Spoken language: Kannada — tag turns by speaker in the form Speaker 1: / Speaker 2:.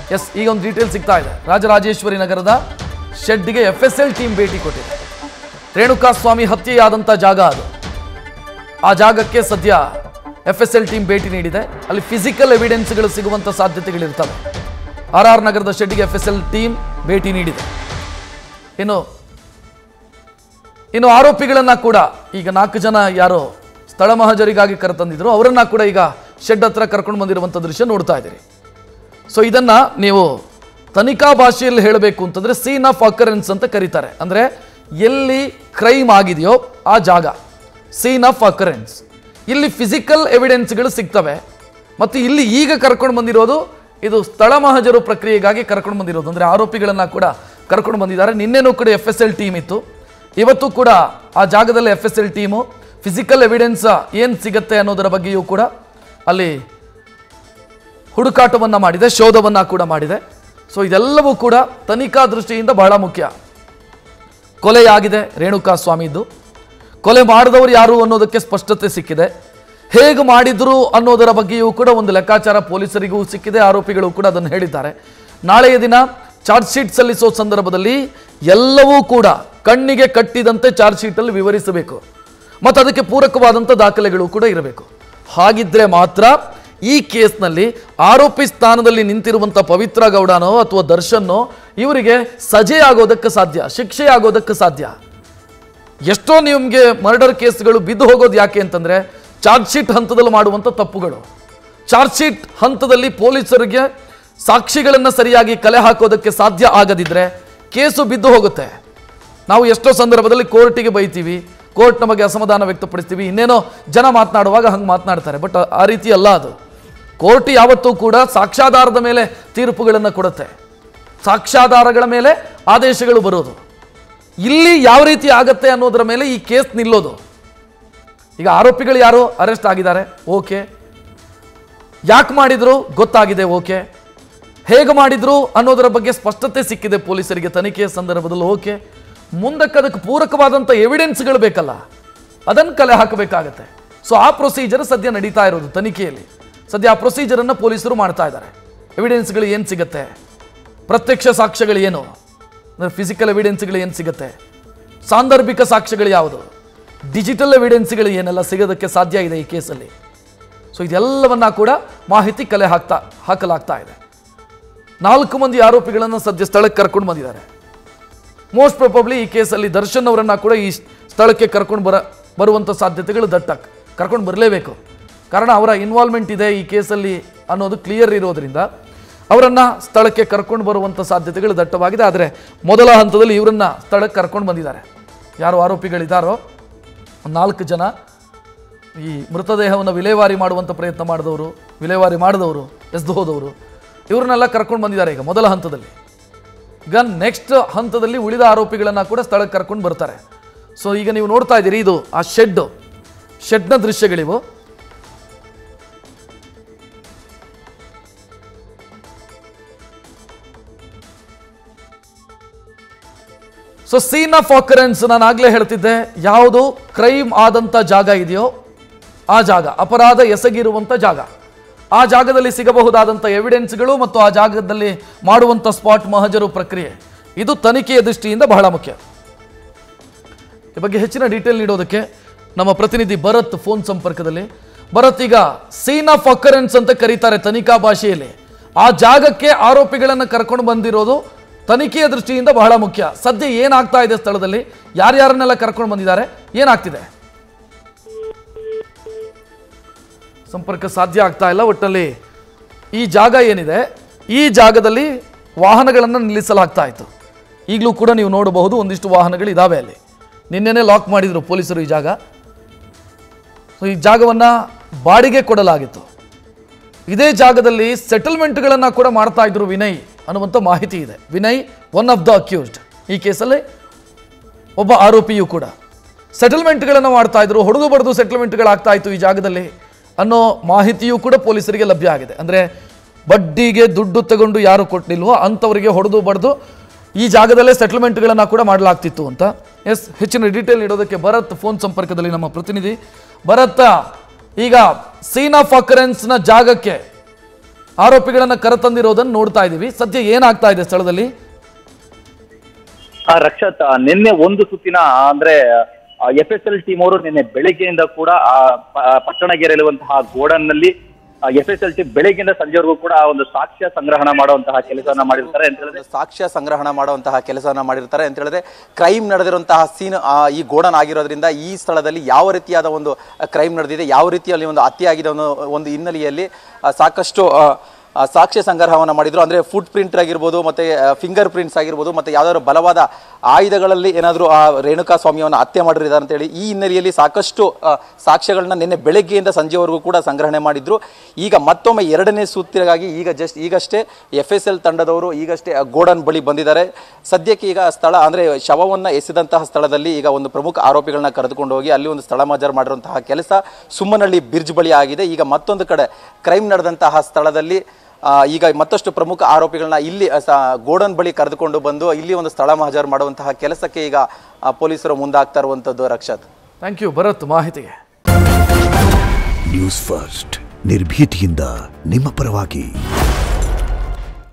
Speaker 1: ಎಸ್ ಈಗ ಒಂದು ಡೀಟೇಲ್ ಸಿಗ್ತಾ ಇದೆ ರಾಜರಾಜೇಶ್ವರಿ ನಗರದ ಶೆಡ್ಗೆ ಎಫ್ ಎಸ್ ಎಲ್ ಟೀಮ್ ಭೇಟಿ ಕೊಟ್ಟಿದೆ ರೇಣುಕಾ ಸ್ವಾಮಿ ಹತ್ಯೆಯಾದಂಥ ಜಾಗ ಅದು ಆ ಜಾಗಕ್ಕೆ ಸದ್ಯ ಎಫ್ ಎಸ್ ಎಲ್ ಟೀಮ್ ಭೇಟಿ ನೀಡಿದೆ ಅಲ್ಲಿ ಫಿಸಿಕಲ್ ಎವಿಡೆನ್ಸ್ಗಳು ಸಿಗುವಂಥ ಸಾಧ್ಯತೆಗಳಿರ್ತವೆ ಆರ್ ಆರ್ ನಗರದ ಶೆಡ್ಗೆ ಎಫ್ ಎಸ್ ಎಲ್ ಟೀಮ್ ಭೇಟಿ ನೀಡಿದೆ ಇನ್ನು ಇನ್ನು ಆರೋಪಿಗಳನ್ನ ಕೂಡ ಈಗ ನಾಲ್ಕು ಜನ ಯಾರೋ ಸ್ಥಳ ಮಹಜರಿಗಾಗಿ ಕರೆತಂದಿದ್ರು ಅವರನ್ನ ಕೂಡ ಈಗ ಶೆಡ್ ಹತ್ರ ಕರ್ಕೊಂಡು ಬಂದಿರುವಂಥ ದೃಶ್ಯ ನೋಡ್ತಾ ಇದ್ದೀರಿ ಸೊ ಇದನ್ನ ನೀವು ತನಿಖಾ ಭಾಷೆಯಲ್ಲಿ ಹೇಳಬೇಕು ಅಂತಂದ್ರೆ ಸೀನ್ ಆಫ್ ಅಕರೆನ್ಸ್ ಅಂತ ಕರೀತಾರೆ ಅಂದ್ರೆ ಎಲ್ಲಿ ಕ್ರೈಮ್ ಆಗಿದೆಯೋ ಆ ಜಾಗ ಸೀನ್ ಆಫ್ ಅಕರೆನ್ಸ್ ಇಲ್ಲಿ ಫಿಸಿಕಲ್ ಎವಿಡೆನ್ಸ್ಗಳು ಸಿಗ್ತವೆ ಮತ್ತು ಇಲ್ಲಿ ಈಗ ಕರ್ಕೊಂಡು ಬಂದಿರೋದು ಇದು ಸ್ಥಳ ಮಹಜರು ಪ್ರಕ್ರಿಯೆಗಾಗಿ ಕರ್ಕೊಂಡು ಬಂದಿರೋದು ಅಂದರೆ ಆರೋಪಿಗಳನ್ನ ಕೂಡ ಕರ್ಕೊಂಡು ಬಂದಿದ್ದಾರೆ ನಿನ್ನೆನೂ ಕೂಡ ಎಫ್ ಎಸ್ ಎಲ್ ಟೀಮ್ ಇತ್ತು ಇವತ್ತು ಕೂಡ ಆ ಜಾಗದಲ್ಲಿ F S L team physical evidence ಏನು ಸಿಗತ್ತೆ ಅನ್ನೋದರ ಬಗ್ಗೆಯೂ ಕೂಡ ಅಲ್ಲಿ ಹುಡುಕಾಟವನ್ನು ಮಾಡಿದೆ ಶೋಧವನ್ನು ಕೂಡ ಮಾಡಿದೆ ಸೊ ಇದೆಲ್ಲವೂ ಕೂಡ ತನಿಖಾ ದೃಷ್ಟಿಯಿಂದ ಬಹಳ ಮುಖ್ಯ ಕೊಲೆಯಾಗಿದೆ ರೇಣುಕಾ ಸ್ವಾಮಿದ್ದು ಕೊಲೆ ಮಾಡಿದವರು ಯಾರು ಅನ್ನೋದಕ್ಕೆ ಸ್ಪಷ್ಟತೆ ಸಿಕ್ಕಿದೆ ಹೇಗೆ ಮಾಡಿದ್ರು ಅನ್ನೋದರ ಬಗ್ಗೆಯೂ ಕೂಡ ಒಂದು ಲೆಕ್ಕಾಚಾರ ಪೊಲೀಸರಿಗೂ ಸಿಕ್ಕಿದೆ ಆರೋಪಿಗಳು ಕೂಡ ಅದನ್ನು ಹೇಳಿದ್ದಾರೆ ನಾಳೆಯ ದಿನ ಚಾರ್ಜ್ ಶೀಟ್ ಸಲ್ಲಿಸೋ ಸಂದರ್ಭದಲ್ಲಿ ಎಲ್ಲವೂ ಕೂಡ ಕಣ್ಣಿಗೆ ಕಟ್ಟಿದಂತೆ ಚಾರ್ಜ್ ಶೀಟಲ್ಲಿ ವಿವರಿಸಬೇಕು ಮತ್ತು ಅದಕ್ಕೆ ಪೂರಕವಾದಂಥ ದಾಖಲೆಗಳು ಕೂಡ ಇರಬೇಕು ಹಾಗಿದ್ರೆ ಮಾತ್ರ ಈ ಕೇಸ್ನಲ್ಲಿ ಆರೋಪಿ ಸ್ಥಾನದಲ್ಲಿ ನಿಂತಿರುವಂಥ ಪವಿತ್ರ ಗೌಡನೋ ಅಥವಾ ದರ್ಶನ್ನೋ ಇವರಿಗೆ ಸಜೆ ಆಗೋದಕ್ಕೆ ಸಾಧ್ಯ ಶಿಕ್ಷೆ ಆಗೋದಕ್ಕೆ ಸಾಧ್ಯ ಎಷ್ಟೋ ನಿಮಗೆ ಮರ್ಡರ್ ಕೇಸ್ಗಳು ಬಿದ್ದು ಹೋಗೋದು ಯಾಕೆ ಅಂತಂದ್ರೆ ಚಾರ್ಜ್ ಶೀಟ್ ಹಂತದಲ್ಲಿ ಮಾಡುವಂಥ ತಪ್ಪುಗಳು ಚಾರ್ಜ್ ಶೀಟ್ ಹಂತದಲ್ಲಿ ಪೊಲೀಸರಿಗೆ ಸಾಕ್ಷಿಗಳನ್ನು ಸರಿಯಾಗಿ ಕಲೆ ಹಾಕೋದಕ್ಕೆ ಸಾಧ್ಯ ಆಗದಿದ್ರೆ ಕೇಸು ಬಿದ್ದು ಹೋಗುತ್ತೆ ನಾವು ಎಷ್ಟೋ ಸಂದರ್ಭದಲ್ಲಿ ಕೋರ್ಟಿಗೆ ಬೈತೀವಿ ಕೋರ್ಟ್ ನಮಗೆ ಅಸಮಾಧಾನ ವ್ಯಕ್ತಪಡಿಸ್ತೀವಿ ಇನ್ನೇನೋ ಜನ ಮಾತನಾಡುವಾಗ ಹಂಗೆ ಮಾತನಾಡ್ತಾರೆ ಬಟ್ ಆ ರೀತಿ ಅಲ್ಲ ಅದು ಕೋರ್ಟ್ ಯಾವತ್ತೂ ಕೂಡ ಸಾಕ್ಷ್ಯಾಧಾರದ ಮೇಲೆ ತೀರ್ಪುಗಳನ್ನು ಕೊಡುತ್ತೆ ಸಾಕ್ಷ್ಯಾಧಾರಗಳ ಮೇಲೆ ಆದೇಶಗಳು ಬರೋದು ಇಲ್ಲಿ ಯಾವ ರೀತಿ ಆಗತ್ತೆ ಅನ್ನೋದರ ಮೇಲೆ ಈ ಕೇಸ್ ನಿಲ್ಲೋದು ಈಗ ಆರೋಪಿಗಳು ಯಾರು ಅರೆಸ್ಟ್ ಆಗಿದ್ದಾರೆ ಓಕೆ ಯಾಕೆ ಮಾಡಿದ್ರು ಗೊತ್ತಾಗಿದೆ ಓಕೆ ಹೇಗೆ ಮಾಡಿದ್ರು ಅನ್ನೋದರ ಬಗ್ಗೆ ಸ್ಪಷ್ಟತೆ ಸಿಕ್ಕಿದೆ ಪೊಲೀಸರಿಗೆ ತನಿಖೆಯ ಸಂದರ್ಭದಲ್ಲಿ ಓಕೆ ಮುಂದಕ್ಕೆ ಅದಕ್ಕೆ ಪೂರಕವಾದಂಥ ಎವಿಡೆನ್ಸ್ಗಳು ಬೇಕಲ್ಲ ಅದನ್ನು ಕಲೆ ಹಾಕಬೇಕಾಗತ್ತೆ ಸೊ ಆ ಪ್ರೊಸೀಜರ್ ಸದ್ಯ ನಡೀತಾ ಇರೋದು ತನಿಖೆಯಲ್ಲಿ ಸದ್ಯ ಆ ಪ್ರೊಸೀಜರನ್ನು ಪೊಲೀಸರು ಮಾಡ್ತಾ ಇದ್ದಾರೆ ಎವಿಡೆನ್ಸ್ಗಳು ಏನು ಸಿಗುತ್ತೆ ಪ್ರತ್ಯಕ್ಷ ಸಾಕ್ಷ್ಯಗಳು ಏನು ಅಂದರೆ ಫಿಸಿಕಲ್ ಎವಿಡೆನ್ಸ್ಗಳು ಏನು ಸಿಗುತ್ತೆ ಸಾಂದರ್ಭಿಕ ಸಾಕ್ಷ್ಯಗಳು ಯಾವುದು ಡಿಜಿಟಲ್ ಎವಿಡೆನ್ಸ್ಗಳು ಏನೆಲ್ಲ ಸಿಗೋದಕ್ಕೆ ಸಾಧ್ಯ ಇದೆ ಈ ಕೇಸಲ್ಲಿ ಸೊ ಇದೆಲ್ಲವನ್ನ ಕೂಡ ಮಾಹಿತಿ ಕಲೆ ಹಾಕ್ತಾ ಹಾಕಲಾಗ್ತಾ ಇದೆ ನಾಲ್ಕು ಮಂದಿ ಆರೋಪಿಗಳನ್ನು ಸದ್ಯ ಸ್ಥಳಕ್ಕೆ ಕರ್ಕೊಂಡು ಬಂದಿದ್ದಾರೆ ಮೋಸ್ಟ್ ಪ್ರೊಬಬ್ಲಿ ಈ ಕೇಸಲ್ಲಿ ದರ್ಶನ್ ಅವರನ್ನ ಕೂಡ ಈ ಸ್ಥಳಕ್ಕೆ ಕರ್ಕೊಂಡು ಬರ ಬರುವಂಥ ಸಾಧ್ಯತೆಗಳು ದಟ್ಟ ಕರ್ಕೊಂಡು ಬರಲೇಬೇಕು ಕಾರಣ ಅವರ ಇನ್ವಾಲ್ವ್ಮೆಂಟ್ ಇದೆ ಈ ಕೇಸಲ್ಲಿ ಅನ್ನೋದು ಕ್ಲಿಯರ್ ಇರೋದ್ರಿಂದ ಅವರನ್ನ ಸ್ಥಳಕ್ಕೆ ಕರ್ಕೊಂಡು ಬರುವಂಥ ಸಾಧ್ಯತೆಗಳು ದಟ್ಟವಾಗಿದೆ ಆದರೆ ಮೊದಲ ಹಂತದಲ್ಲಿ ಇವರನ್ನ ಸ್ಥಳಕ್ಕೆ ಕರ್ಕೊಂಡು ಬಂದಿದ್ದಾರೆ ಯಾರು ಆರೋಪಿಗಳಿದ್ದಾರೋ ಒಂದ್ ನಾಲ್ಕು ಜನ ಈ ಮೃತದೇಹವನ್ನು ವಿಲೇವಾರಿ ಮಾಡುವಂಥ ಪ್ರಯತ್ನ ಮಾಡಿದವರು ವಿಲೇವಾರಿ ಮಾಡಿದವರು ಎಸ್ದು ಹೋದವರು ಇವ್ರನ್ನೆಲ್ಲ ಕರ್ಕೊಂಡು ಬಂದಿದ್ದಾರೆ ಈಗ ಮೊದಲ ಹಂತದಲ್ಲಿ ಈಗ ನೆಕ್ಸ್ಟ್ ಹಂತದಲ್ಲಿ ಉಳಿದ ಆರೋಪಿಗಳನ್ನ ಕೂಡ ಸ್ಥಳಕ್ಕೆ ಕರ್ಕೊಂಡು ಬರ್ತಾರೆ ಸೊ ಈಗ ನೀವು ನೋಡ್ತಾ ಇದ್ದೀರಿ ಇದು ಆ ಶೆಡ್ ಶೆಡ್ನ ದೃಶ್ಯಗಳಿವು ಸೊ ಸೀನ್ ಆಫ್ ಆಕರೆನ್ಸ್ ನಾನು ಆಗ್ಲೇ ಹೇಳ್ತಿದ್ದೆ ಯಾವುದು ಕ್ರೈಮ್ ಆದಂಥ ಜಾಗ ಇದೆಯೋ ಆ ಜಾಗ ಅಪರಾಧ ಎಸಗಿರುವಂಥ ಜಾಗ ಆ ಜಾಗದಲ್ಲಿ ಸಿಗಬಹುದಾದಂಥ ಎವಿಡೆನ್ಸ್ಗಳು ಮತ್ತು ಆ ಜಾಗದಲ್ಲಿ ಮಾಡುವಂಥ ಸ್ಪಾಟ್ ಮಹಜರು ಪ್ರಕ್ರಿಯೆ ಇದು ತನಿಖೆಯ ದೃಷ್ಟಿಯಿಂದ ಬಹಳ ಮುಖ್ಯ ಈ ಬಗ್ಗೆ ಹೆಚ್ಚಿನ ಡೀಟೇಲ್ ನೀಡೋದಕ್ಕೆ ನಮ್ಮ ಪ್ರತಿನಿಧಿ ಭರತ್ ಫೋನ್ ಸಂಪರ್ಕದಲ್ಲಿ ಭರತ್ ಈಗ ಸೀನ್ ಆಫ್ ಅಕರೆನ್ಸ್ ಅಂತ ಕರೀತಾರೆ ತನಿಖಾ ಭಾಷೆಯಲ್ಲಿ ಆ ಜಾಗಕ್ಕೆ ಆರೋಪಿಗಳನ್ನು ಕರ್ಕೊಂಡು ಬಂದಿರೋದು ತನಿಖೆಯ ದೃಷ್ಟಿಯಿಂದ ಬಹಳ ಮುಖ್ಯ ಸದ್ಯ ಏನಾಗ್ತಾ ಇದೆ ಸ್ಥಳದಲ್ಲಿ ಯಾರ್ಯಾರನ್ನೆಲ್ಲ ಕರ್ಕೊಂಡು ಬಂದಿದ್ದಾರೆ ಏನಾಗ್ತಿದೆ ಸಂಪರ್ಕ ಸಾಧ್ಯ ಆಗ್ತಾ ಇಲ್ಲ ಒಟ್ಟಲ್ಲಿ ಈ ಜಾಗ ಏನಿದೆ ಈ ಜಾಗದಲ್ಲಿ ವಾಹನಗಳನ್ನು ನಿಲ್ಲಿಸಲಾಗ್ತಾ ಇತ್ತು ಈಗಲೂ ಕೂಡ ನೀವು ನೋಡಬಹುದು ಒಂದಿಷ್ಟು ವಾಹನಗಳು ಇದಾವೆ ಅಲ್ಲಿ ನಿನ್ನೆನೇ ಲಾಕ್ ಮಾಡಿದರು ಪೊಲೀಸರು ಈ ಜಾಗ ಸೊ ಈ ಜಾಗವನ್ನು ಬಾಡಿಗೆ ಕೊಡಲಾಗಿತ್ತು ಇದೇ ಜಾಗದಲ್ಲಿ ಸೆಟಲ್ಮೆಂಟ್ಗಳನ್ನು ಕೂಡ ಮಾಡ್ತಾ ಇದ್ರು ವಿನಯ್ ಅನ್ನುವಂಥ ಮಾಹಿತಿ ಇದೆ Vinay one of the accused ಈ ಕೇಸಲ್ಲಿ ಒಬ್ಬ ಆರೋಪಿಯೂ ಕೂಡ ಸೆಟಲ್ಮೆಂಟ್ಗಳನ್ನು ಮಾಡ್ತಾ ಇದ್ರು ಹೊಡೆದು ಬಡ್ದು ಸೆಟಲ್ಮೆಂಟ್ಗಳಾಗ್ತಾ ಇತ್ತು ಈ ಜಾಗದಲ್ಲಿ ಅನ್ನೋ ಮಾಹಿತಿಯೂ ಕೂಡ ಪೊಲೀಸರಿಗೆ ಲಭ್ಯ ಆಗಿದೆ ಅಂದರೆ ಬಡ್ಡಿಗೆ ದುಡ್ಡು ತಗೊಂಡು ಯಾರು ಕೊಟ್ಟಿಲ್ವೋ ಅಂಥವರಿಗೆ ಹೊಡೆದು ಬಡ್ದು ಈ ಜಾಗದಲ್ಲೇ ಸೆಟಲ್ಮೆಂಟ್ಗಳನ್ನು ಕೂಡ ಮಾಡಲಾಗ್ತಿತ್ತು ಅಂತ ಎಸ್ ಹೆಚ್ಚಿನ ಡೀಟೇಲ್ ನೀಡೋದಕ್ಕೆ ಭರತ್ ಫೋನ್ ಸಂಪರ್ಕದಲ್ಲಿ ನಮ್ಮ ಪ್ರತಿನಿಧಿ ಭರತ್ ಈಗ ಸೀನ್ ಆಫ್ ಅಕರೆನ್ಸ್ನ ಜಾಗಕ್ಕೆ ಆರೋಪಿಗಳನ್ನ ಕರೆತಂದಿರೋದನ್ನು ನೋಡ್ತಾ ಇದ್ದೀವಿ ಸದ್ಯ ಏನಾಗ್ತಾ ಇದೆ ಸ್ಥಳದಲ್ಲಿ
Speaker 2: ಆ ರಕ್ಷತ್ ಆ, ನಿನ್ನೆ ಒಂದು ಸುತ್ತಿನ ಅಂದ್ರೆ ಎಫ್ ಎಸ್ ಎಲ್ ಟೀಮ್ ಅವರು ನಿನ್ನೆ ಬೆಳಿಗ್ಗೆಯಿಂದ ಕೂಡ ಆ ಪ- ಪಟ್ಟಣಗೆರೆಯಲ್ಲಿರುವಂತಹ ಗೋಡನ್ ನಲ್ಲಿ ಎಫ್ ಎಸ್ ಎಲ್ ಟೀಮ್ ಬೆಳಿಗ್ಗೆಯಿಂದ ಸಂಜೆವರೆಗೂ ಕೂಡ ಆ ಒಂದು ಸಾಕ್ಷ್ಯ ಸಂಗ್ರಹಣ ಮಾಡುವಂತಹ ಕೆಲಸವನ್ನ ಮಾಡಿರ್ತಾರೆ ಅಂತ ಹೇಳಿದ್ರೆ
Speaker 3: ಒಂದು ಸಾಕ್ಷ್ಯ ಸಂಗ್ರಹಣ ಮಾಡುವಂತಹ ಕೆಲಸವನ್ನ ಮಾಡಿರ್ತಾರೆ ಅಂತ ಹೇಳಿದ್ರೆ ಕ್ರೈಮ್ ನಡೆದಿರುವಂತಹ ಸೀನ್ ಈ ಗೋಡನ್ ಆಗಿರೋದ್ರಿಂದ ಈ ಸ್ಥಳದಲ್ಲಿ ಯಾವ ರೀತಿಯಾದ ಒಂದು ಕ್ರೈಮ್ ನಡೆದಿದೆ ಯಾವ ರೀತಿಯಲ್ಲಿ ಒಂದು ಹತ್ಯೆ ಆಗಿದೆ ಅನ್ನೋ ಒಂದು ಹಿನ್ನೆಲೆಯಲ್ಲಿ ಆ, ಸಾಕಷ್ಟು ಆ, ಆ, ಸಾಕ್ಷ್ಯ ಸಂಗ್ರಹವನ್ನು ಮಾಡಿದ್ರು ಅಂದ್ರೆ ಫುಟ್ ಪ್ರಿಂಟ್ ಆಗಿರ್ಬೋದು ಮತ್ತೆ ಫಿಂಗರ್ ಪ್ರಿಂಟ್ಸ್ ಆಗಿರ್ಬೋದು ಮತ್ತೆ ಯಾವ್ದಾದ್ರು ಬಲವಾದ ಆಯುಧಗಳಲ್ಲಿ ಏನಾದರೂ ಆ ರೇಣುಕಾ ಸ್ವಾಮಿಯನ್ನು ಹತ್ಯೆ ಮಾಡಿರಿದ್ದಾರೆ ಅಂತ ಹೇಳಿ ಈ ಹಿನ್ನೆಲೆಯಲ್ಲಿ ಸಾಕಷ್ಟು ಆ, ಸಾಕ್ಷ್ಯಗಳನ್ನ ನಿನ್ನೆ ಬೆಳಗ್ಗೆಯಿಂದ ಸಂಜೆವರೆಗೂ ಕೂಡ ಸಂಗ್ರಹಣೆ ಮಾಡಿದ್ರು ಈಗ ಮತ್ತೊಮ್ಮೆ ಎರಡನೇ ಸುತ್ತಿಗಾಗಿ ಈಗ ಜಸ್ಟ್ ಈಗಷ್ಟೇ ಎಫ್ ಎಸ್ ಎಲ್ ತಂಡದವರು ಈಗಷ್ಟೇ ಆ ಗೋಡನ್ ಬಳಿ ಬಂದಿದ್ದಾರೆ ಸದ್ಯಕ್ಕೆ ಈಗ ಸ್ಥಳ ಅಂದ್ರೆ ಶವವನ್ನ ಎಸೆದಂತಹ ಸ್ಥಳದಲ್ಲಿ ಈಗ ಒಂದು ಪ್ರಮುಖ ಆರೋಪಿಗಳನ್ನ ಕರೆದುಕೊಂಡು ಹೋಗಿ ಅಲ್ಲಿ ಒಂದು ಸ್ಥಳ ಮಜರ್ ಮಾಡಿರುವಂತಹ ಕೆಲಸ ಸುಮ್ಮನಹಳ್ಳಿ ಬಿರ್ಜ್ ಬಳಿ ಆಗಿದೆ ಈಗ ಮತ್ತೊಂದು ಕಡೆ ಕ್ರೈಮ್ ನಡೆದಂತಹ ಸ್ಥಳದಲ್ಲಿ ಆ, ಈಗ ಮತ್ತಷ್ಟು ಪ್ರಮುಖ ಆರೋಪಿಗಳನ್ನ ಇಲ್ಲಿ ಆ, ಸ- ಗೋಡನ್ ಬಳಿ ಕರೆದುಕೊಂಡು ಬಂದು ಇಲ್ಲಿ ಒಂದು ಸ್ಥಳ ಮಹಜರ್ ಮಾಡುವಂತಹ ಕೆಲಸಕ್ಕೆ ಈಗ ಆ, ಪೊಲೀಸರು ಮುಂದಾಗ್ತಾ ಇರುವಂತದ್ದು ರಕ್ಷತ್
Speaker 1: ಥ್ಯಾಂಕ್ ಯು ಭರತ್ ಮಾಹಿತಿಗೆ
Speaker 4: ನ್ಯೂಸ್ ಫಸ್ಟ್ ನಿರ್ಭೀತಿಯಿಂದ ನಿಮ್ಮ ಪರವಾಗಿ